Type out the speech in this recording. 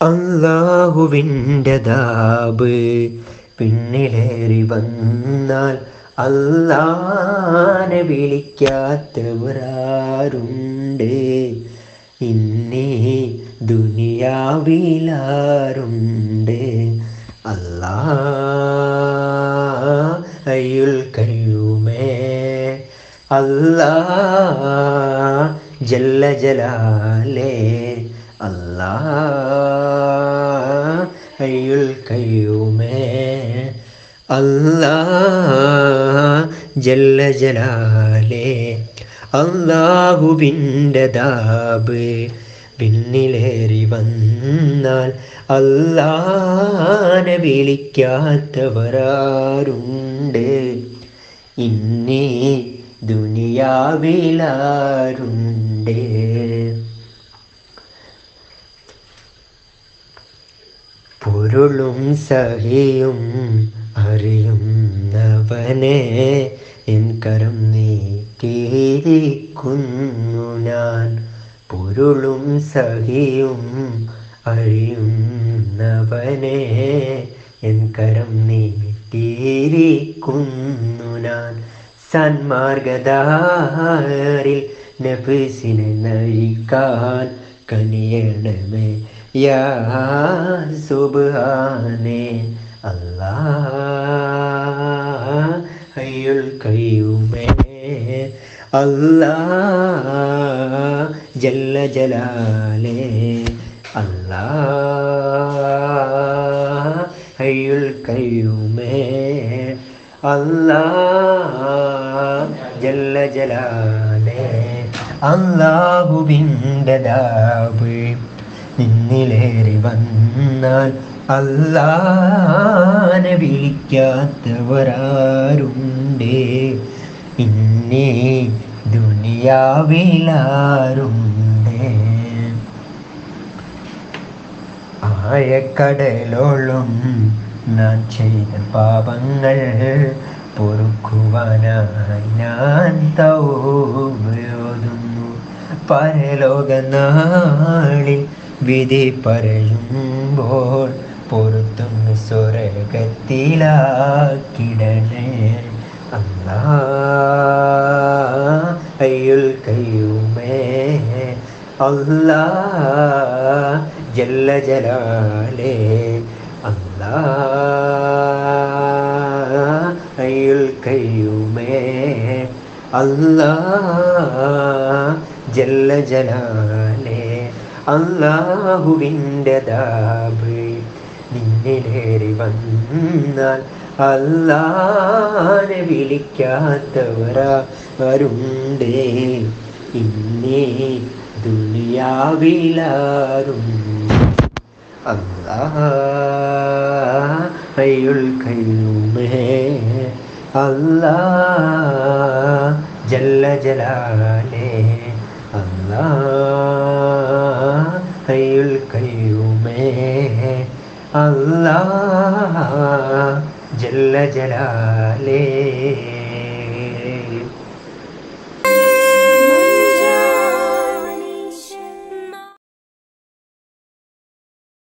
അള്ളാഹുവിൻ്റെ ദാബ് പിന്നിലേറി വന്നാൽ അല്ലാനെ വിളിക്കാത്തവരാരുണ്ട് ഇന്നീ ദുനിയാവിലാരുണ്ട് അല്ലാ അയ്യുൽ കയ്യൂമേ അല്ലാ ജല്ല ജലാലേ അല്ലാ അയ്യുൽ കയ്യൂമേ അല്ലാ ജല്ല ജലാലേ അള്ളാഹുവിൻ്റെ ദാബ് പിന്നിലേറി വന്നാൽ അല്ലാനെ വിളിക്കാത്തവരാരുണ്ട് ഇന്നീ ദുനിയാവിലാരുണ്ട് പൊരുളും സഹിയും അറിയുന്നവനെ എൻ കരം നീട്ടിയിരിക്കുന്നു ഞാൻ പൊരുളും സഹിയും അറിയുന്നവനെ എൻ കരം നീട്ടിയിരിക്കുന്നു ഞാൻ സന്മാർഗദാരിൽ നഫിസിനെ നയിക്കാൻ കനിയണമേ യാ സുബ്ഹാനേ അല്ലാ അയ്യുൽ കയ്യൂമേ അല്ലാ ജല്ല ജലാലേ അല്ലാ അയ്യുൽ കയ്യൂമേ അല്ലാ ജല്ല ജലാലേ അല്ലാഹുവിൻ്റെ ദാബ് നിന്നിലേറി വന്നാൽ അല്ലാനെ വിളിക്കാത്തവരാരുണ്ട് ഇന്നീ ദുനിയാവിലാരുണ്ട് ആഴക്കടലോളം ഞാൻ ചെയ്ത പാപങ്ങൾ പൊറുക്കുവാനായി ഞാൻ തൗബയോതുന്നു പരലോകനാളിൽ വിധി പറയുമ്പോൾ പൊറുത്തും സ്വർഗത്തിലാക്കിടണേ അല്ലാ അയ്യുൽ കയ്യൂമേ അല്ലാ ജല്ല ജലാലേ അല്ലാ അയ്യുൽ കയ്യൂമേ അല്ലാ ജല്ല ജലാലേ അല്ലാഹുവിൻ്റെ ദാബ് നിന്നിലേറി വന്നാൽ അല്ലാനെ വിളിക്കാത്തവരാ വരുണ്ടേ ഇന്നേ ദുനിയാവിലാരും അല്ലാ അയ്യുൽ കയ്യൂമേ അല്ലാ ജല്ല ജലാലേ അല്ലാ അയ്യുൽ കയ്യൂമേ അല്ലാ ജല്ല ജലാലേ